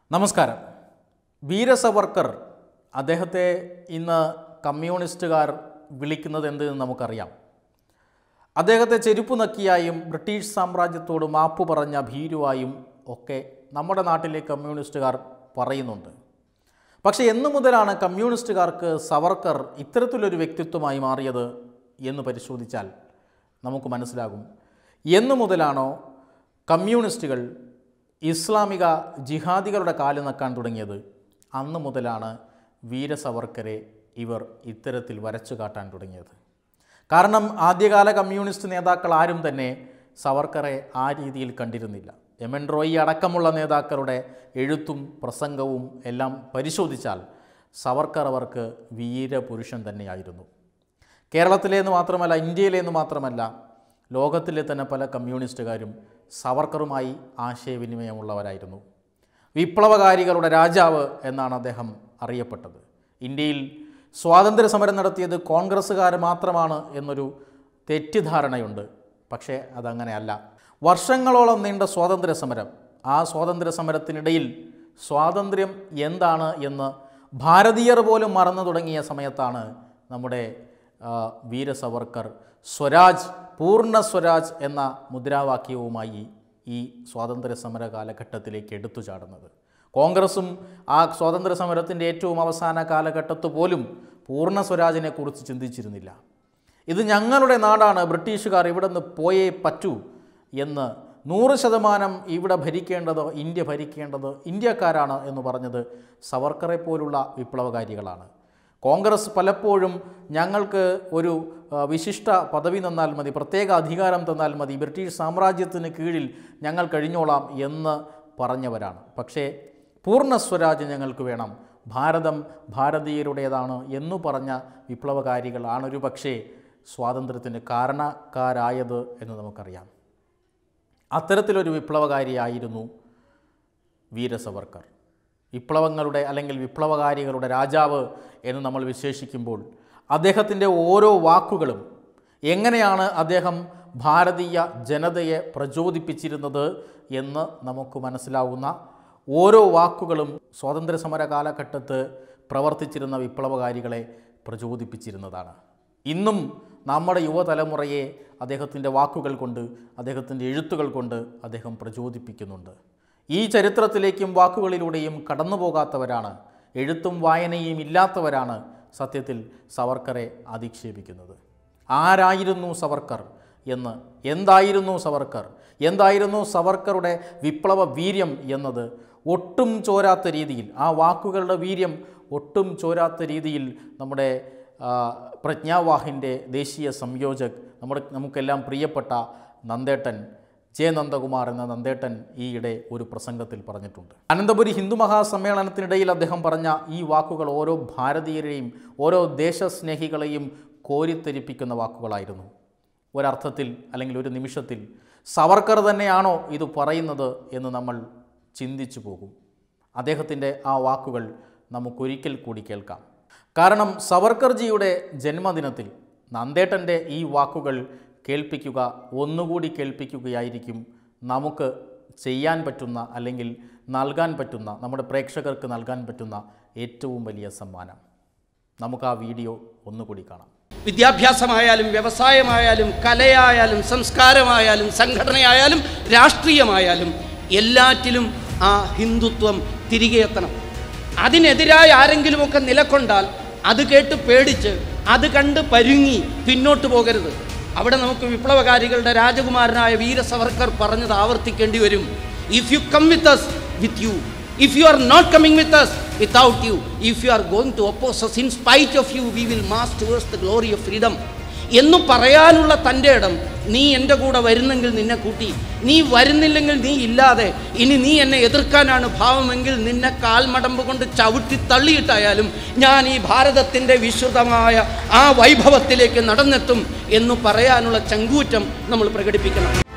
നമസ്കാരം വീര സവർക്കർ അദ്ദേഹത്തെ ഇന്ന് കമ്മ്യൂണിസ്റ്റുകാർ വിളിക്കുന്നത് എന്തെന്ന് നമുക്കറിയാം അദ്ദേഹത്തെ ചെരുപ്പ് നക്കിയായും ബ്രിട്ടീഷ് സാമ്രാജ്യത്തോട് മാപ്പ് പറഞ്ഞ ഭീരുവായും ഒക്കെ നമ്മുടെ നാട്ടിലെ കമ്മ്യൂണിസ്റ്റുകാർ പറയുന്നുണ്ട് പക്ഷേ എന്നു മുതലാണ് കമ്മ്യൂണിസ്റ്റുകാർക്ക് സവർക്കർ ഇത്തരത്തിലൊരു വ്യക്തിത്വമായി മാറിയത് എന്ന് പരിശോധിച്ചാൽ നമുക്ക് മനസ്സിലാകും എന്നു മുതലാണോ കമ്മ്യൂണിസ്റ്റുകൾ ഇസ്ലാമിക ജിഹാദികളുടെ കാല് നക്കാൻ തുടങ്ങിയത് അന്ന് മുതലാണ് വീര സവർക്കരെ ഇവർ ഇത്തരത്തിൽ വരച്ചു കാട്ടാൻ തുടങ്ങിയത് കാരണം ആദ്യകാല കമ്മ്യൂണിസ്റ്റ് നേതാക്കൾ ആരും തന്നെ സവർക്കറെ ആ രീതിയിൽ കണ്ടിരുന്നില്ല എം എൻ റോയി അടക്കമുള്ള നേതാക്കളുടെ എഴുത്തും പ്രസംഗവും എല്ലാം പരിശോധിച്ചാൽ സവർക്കർ അവർക്ക് വീരപുരുഷൻ തന്നെയായിരുന്നു കേരളത്തിലേന്ന് മാത്രമല്ല ഇന്ത്യയിലേന്ന് മാത്രമല്ല ലോകത്തിലെ തന്നെ പല കമ്മ്യൂണിസ്റ്റുകാരും സവർക്കറുമായി ആശയവിനിമയമുള്ളവരായിരുന്നു വിപ്ലവകാരികളുടെ രാജാവ് എന്നാണ് അദ്ദേഹം അറിയപ്പെട്ടത് ഇന്ത്യയിൽ സ്വാതന്ത്ര്യ സമരം നടത്തിയത് കോൺഗ്രസ്സുകാർ മാത്രമാണ് എന്നൊരു തെറ്റിദ്ധാരണയുണ്ട് പക്ഷേ അതങ്ങനെയല്ല വർഷങ്ങളോളം നീണ്ട സ്വാതന്ത്ര്യ സമരം ആ സ്വാതന്ത്ര്യ സമരത്തിനിടയിൽ സ്വാതന്ത്ര്യം എന്താണ് എന്ന് ഭാരതീയർ പോലും മറന്നു തുടങ്ങിയ സമയത്താണ് നമ്മുടെ ആ, വീര സവർക്കർ സ്വരാജ് പൂർണ്ണ സ്വരാജ് എന്ന മുദ്രാവാക്യവുമായി ഈ സ്വാതന്ത്ര്യ സമര കാലഘട്ടത്തിലേക്ക് എടുത്തു ചാടുന്നത് കോൺഗ്രസും ആ സ്വാതന്ത്ര്യ സമരത്തിൻ്റെ ഏറ്റവും അവസാന കാലഘട്ടത്ത് പോലും പൂർണ്ണ സ്വരാജിനെ കുറിച്ച് ചിന്തിച്ചിരുന്നില്ല ഇത് ഞങ്ങളുടെ നാടാണ് ബ്രിട്ടീഷുകാർ ഇവിടെ നിന്ന് പോയേ പറ്റൂ എന്ന് നൂറ് ശതമാനം ഇവിടെ ഭരിക്കേണ്ടത് ഇന്ത്യ ഭരിക്കേണ്ടത് ഇന്ത്യക്കാരാണ് എന്ന് പറഞ്ഞത് സവർക്കറെ പോലുള്ള വിപ്ലവകാരികളാണ് കോൺഗ്രസ് പലപ്പോഴും ഞങ്ങൾക്ക് ഒരു ആ, വിശിഷ്ട പദവി തന്നാൽ മതി പ്രത്യേക അധികാരം തന്നാൽ മതി ബ്രിട്ടീഷ് സാമ്രാജ്യത്തിന് കീഴിൽ ഞങ്ങൾ കഴിഞ്ഞോളാം എന്ന് പറഞ്ഞവരാണ് പക്ഷേ പൂർണ്ണ സ്വരാജ് ഞങ്ങൾക്ക് വേണം ഭാരതം ഭാരതീയരുടേതാണ് എന്നു പറഞ്ഞ വിപ്ലവകാരികളാണ് ഒരു പക്ഷേ സ്വാതന്ത്ര്യത്തിന് കാരണക്കാരായത് എന്ന് നമുക്കറിയാം അത്തരത്തിലൊരു വിപ്ലവകാരിയായിരുന്നു വീര സവർക്കർ വിപ്ലവങ്ങളുടെ അല്ലെങ്കിൽ വിപ്ലവകാരികളുടെ രാജാവ് എന്ന് നമ്മൾ വിശേഷിക്കുമ്പോൾ അദ്ദേഹത്തിൻ്റെ ഓരോ വാക്കുകളും എങ്ങനെയാണ് അദ്ദേഹം ഭാരതീയ ജനതയെ പ്രചോദിപ്പിച്ചിരുന്നത് എന്ന് നമുക്ക് മനസ്സിലാവുന്ന ഓരോ വാക്കുകളും സ്വാതന്ത്ര്യ സമര കാലഘട്ടത്ത് പ്രവർത്തിച്ചിരുന്ന വിപ്ലവകാരികളെ പ്രചോദിപ്പിച്ചിരുന്നതാണ് ഇന്നും നമ്മുടെ യുവതലമുറയെ അദ്ദേഹത്തിൻ്റെ വാക്കുകൾ കൊണ്ട് അദ്ദേഹത്തിൻ്റെ എഴുത്തുകൾ കൊണ്ട് അദ്ദേഹം പ്രചോദിപ്പിക്കുന്നുണ്ട് ഈ ചരിത്രത്തിലേക്കും വാക്കുകളിലൂടെയും കടന്നു പോകാത്തവരാണ് എഴുത്തും വായനയും ഇല്ലാത്തവരാണ് സത്യത്തിൽ സവർക്കറെ അധിക്ഷേപിക്കുന്നത് ആരായിരുന്നു സവർക്കർ എന്ന് എന്തായിരുന്നു സവർക്കർ എന്തായിരുന്നു സവർക്കറുടെ വിപ്ലവ വീര്യം എന്നത് ഒട്ടും ചോരാത്ത രീതിയിൽ ആ വാക്കുകളുടെ വീര്യം ഒട്ടും ചോരാത്ത രീതിയിൽ നമ്മുടെ ആ, പ്രജ്ഞാവാഹിൻ്റെ ദേശീയ സംയോജക് നമ്മുടെ നമുക്കെല്ലാം പ്രിയപ്പെട്ട നന്ദേട്ടൻ ജെ നന്ദകുമാർ എന്ന നന്ദേട്ടൻ ഈയിടെ ഒരു പ്രസംഗത്തിൽ പറഞ്ഞിട്ടുണ്ട് അനന്തപുരി ഹിന്ദു മഹാസമ്മേളനത്തിനിടയിൽ അദ്ദേഹം പറഞ്ഞ ഈ വാക്കുകൾ ഓരോ ഭാരതീയരെയും ഓരോ ദേശസ്നേഹികളെയും കോരിത്തെരിപ്പിക്കുന്ന വാക്കുകളായിരുന്നു ഒരർത്ഥത്തിൽ അല്ലെങ്കിൽ ഒരു നിമിഷത്തിൽ സവർക്കർ തന്നെയാണോ ഇത് പറയുന്നത് എന്ന് നമ്മൾ ചിന്തിച്ചു പോകും അദ്ദേഹത്തിൻ്റെ ആ വാക്കുകൾ നമുക്കൊരിക്കൽ കൂടി കേൾക്കാം കാരണം സവർക്കർജിയുടെ ജന്മദിനത്തിൽ നന്ദേട്ടൻ്റെ ഈ വാക്കുകൾ കേൾപ്പിക്കുക ഒന്നുകൂടി കേൾപ്പിക്കുകയായിരിക്കും നമുക്ക് ചെയ്യാൻ പറ്റുന്ന അല്ലെങ്കിൽ നൽകാൻ പറ്റുന്ന നമ്മുടെ പ്രേക്ഷകർക്ക് നൽകാൻ പറ്റുന്ന ഏറ്റവും വലിയ സമ്മാനം നമുക്ക് ആ വീഡിയോ ഒന്നുകൂടി കാണാം വിദ്യാഭ്യാസമായാലും വ്യവസായമായാലും കലയായാലും സംസ്കാരമായാലും സംഘടനയായാലും രാഷ്ട്രീയമായാലും എല്ലാറ്റിലും ആ ഹിന്ദുത്വം തിരികെ എത്തണം അതിനെതിരായി ആരെങ്കിലുമൊക്കെ നിലക്കൊണ്ടാൽ അത് കേട്ട് പേടിച്ച് അത് കണ്ട് പരുങ്ങി പിന്നോട്ട് പോകരുത് അവിടെ നമുക്ക് വിപ്ലവകാരികളുടെ രാജകുമാരനായ വീര സവർക്കർ പറഞ്ഞത് ആവർത്തിക്കേണ്ടി വരും if you come with us with you if you are not coming with us without you if you are going to oppose us in spite of you we will march towards the glory of freedom എന്ന് പറയാനുള്ള തൻ്റെ ഇടം നീ എൻ്റെ കൂടെ വരുന്നെങ്കിൽ നിന്നെ കൂട്ടി നീ വരുന്നില്ലെങ്കിൽ നീ ഇല്ലാതെ ഇനി നീ എന്നെ എതിർക്കാനാണ് ഭാവമെങ്കിൽ നിന്നെ കാൽമടമ്പ് കൊണ്ട് ചവിട്ടി തള്ളിയിട്ടായാലും ഞാൻ ഈ ഭാരതത്തിൻ്റെ വിശുദ്ധമായ ആ വൈഭവത്തിലേക്ക് നടന്നെത്തും എന്ന് പറയാനുള്ള ചങ്കൂറ്റം നമ്മൾ പ്രകടിപ്പിക്കണം